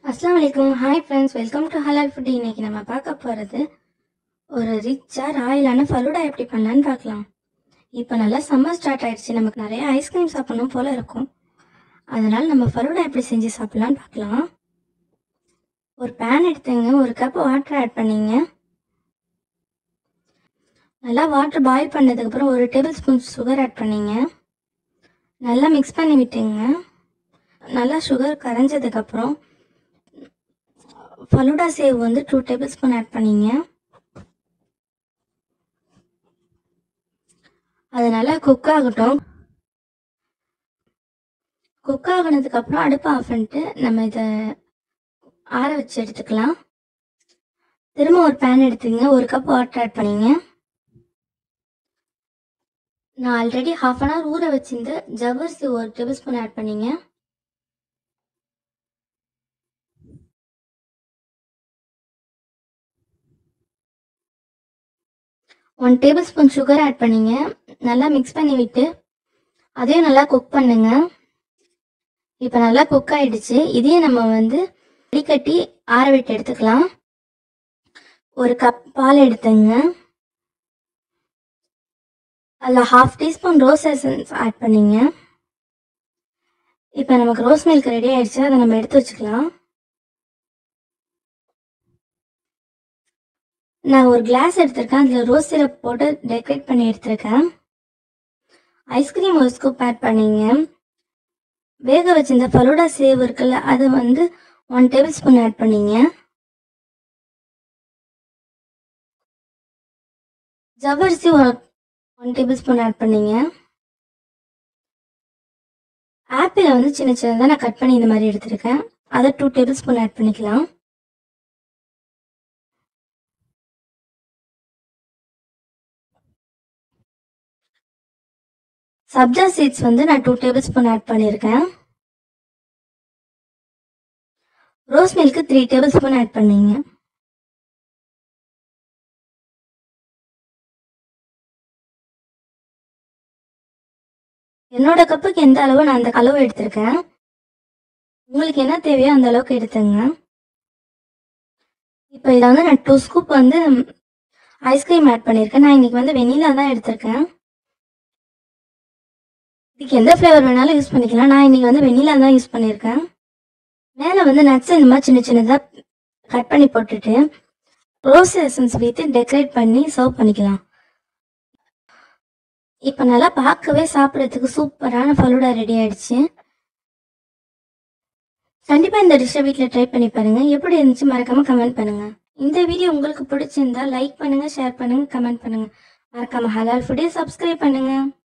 அஸ்ஸலாமு அலைக்கும் hi friends welcome to halal food இன்னைக்கு நம்ம பார்க்க போகிறது ஒரு ரிச்சாக ராயலான ஃபலூடா எப்படி பண்ணலான்னு பார்க்கலாம் இப்போ நல்லா சம்மர் ஸ்டார்ட் ஆயிடுச்சு நமக்கு நிறைய ஐஸ்கிரீம் சாப்பிடணும் போல இருக்கும் அதனால் நம்ம ஃபலூடா எப்படி செஞ்சு சாப்பிடலான்னு பார்க்கலாம் ஒரு பேன் எடுத்துங்க ஒரு கப் வாட்டர் ஆட் பண்ணிங்க நல்லா வாட்டர் பாயில் பண்ணதுக்கப்புறம் ஒரு டேபிள் ஸ்பூன் சுகர் ஆட் பண்ணிங்க நல்லா மிக்ஸ் பண்ணி விட்டுங்க நல்லா சுகர் கரைஞ்சதுக்கப்புறம் ஃபலூடா சேவ் வந்து டூ டேபிள் ஸ்பூன் ஆட் பண்ணிங்க அது நல்லா குக் ஆகட்டும் குக் ஆகினதுக்கப்புறம் அடுப்பு ஆஃப் பண்ணிட்டு நம்ம இதை ஆற வச்சு எடுத்துக்கலாம் திரும்ப ஒரு பேன் எடுத்துங்க ஒரு கப் வாட்டர் ஆட் பண்ணிங்க நான் ஆல்ரெடி ஹாஃப் அன் ஹவர் ஊற வச்சிருந்து ஜவ்வரிசி ஒரு டேபிள் ஸ்பூன் ஆட் பண்ணிங்க one tablespoon sugar add பண்ணிங்க நல்லா மிக்ஸ் பண்ணி விட்டு அதையும் நல்லா குக் பண்ணுங்க இப்போ நல்லா குக் ஆயிடுச்சு இதையும் நம்ம வந்து வடிகட்டி ஆற விட்டு எடுத்துக்கலாம் ஒரு கப் பால் எடுத்துங்க அதில் half teaspoon rose essence add பண்ணிங்க இப்போ நமக்கு ரோஸ் மில்க் ரெடி ஆயிடுச்சு அதை நம்ம எடுத்து வச்சுக்கலாம் நான் ஒரு கிளாஸ் எடுத்திருக்கேன் அதில் ரோஸ் சிரப் போட்டு டெக்கரேட் பண்ணி எடுத்திருக்கேன் ஐஸ்கிரீம் ஒரு ஸ்கூப் ஆட் பண்ணிங்க வேக வச்சிருந்த ஃபலூடா சேவ் இருக்குல்ல அது வந்து ஒன் டேபிள் ஸ்பூன் ஆட் பண்ணிங்க ஜவ்வரிசி ஒன் டேபிள் ஸ்பூன் ஆட் பண்ணிங்க ஆப்பிளை வந்து சின்ன சின்னதாக நான் கட் பண்ணி இந்த மாதிரி எடுத்திருக்கேன் அதை டூ டேபிள் ஸ்பூன் ஆட் பண்ணிக்கலாம் சப்ஜா சீட்ஸ் வந்து நான் டூ டேபிள் ஸ்பூன் ஆட் பண்ணியிருக்கேன் rose milk three tablespoon add பண்ணீங்க என்னோட கப்புக்கு எந்த அளவு நான் அந்த அளவு எடுத்திருக்கேன் உங்களுக்கு என்ன தேவையோ அந்த அளவுக்கு எடுத்துங்க இப்போ இதில் வந்து நான் டூ ஸ்கூப் வந்து ஐஸ்கிரீம் ஆட் பண்ணியிருக்கேன் நான் இன்னைக்கு வந்து வெனிலா தான் எடுத்திருக்கேன் இதுக்கு எந்த ஃப்ளேவர் வேணாலும் யூஸ் பண்ணிக்கலாம் நான் இன்னைக்கு வந்து வெனிலா தான் யூஸ் பண்ணியிருக்கேன் மேலே வந்து நட்ஸ் இந்த மாதிரி சின்ன சின்னதாக கட் பண்ணி போட்டுட்டு ரோஸ் எசன்ஸ் வைத்து டெக்கரேட் பண்ணி சர்வ் பண்ணிக்கலாம் இப்போ நல்லா பார்க்கவே சாப்பிட்றதுக்கு சூப்பரான ஃபலூடா ரெடி ஆயிடுச்சு கண்டிப்பாக இந்த டிஷ்ஷை வீட்டில் ட்ரை பண்ணி பாருங்க எப்படி இருந்துச்சு மறக்காம கமெண்ட் பண்ணுங்க இந்த வீடியோ உங்களுக்கு பிடிச்சிருந்தா லைக் பண்ணுங்க ஷேர் பண்ணுங்க கமெண்ட் பண்ணுங்க மறக்காம ஹலால் ஃபுட்டே சப்ஸ்கிரைப் பண்ணுங்க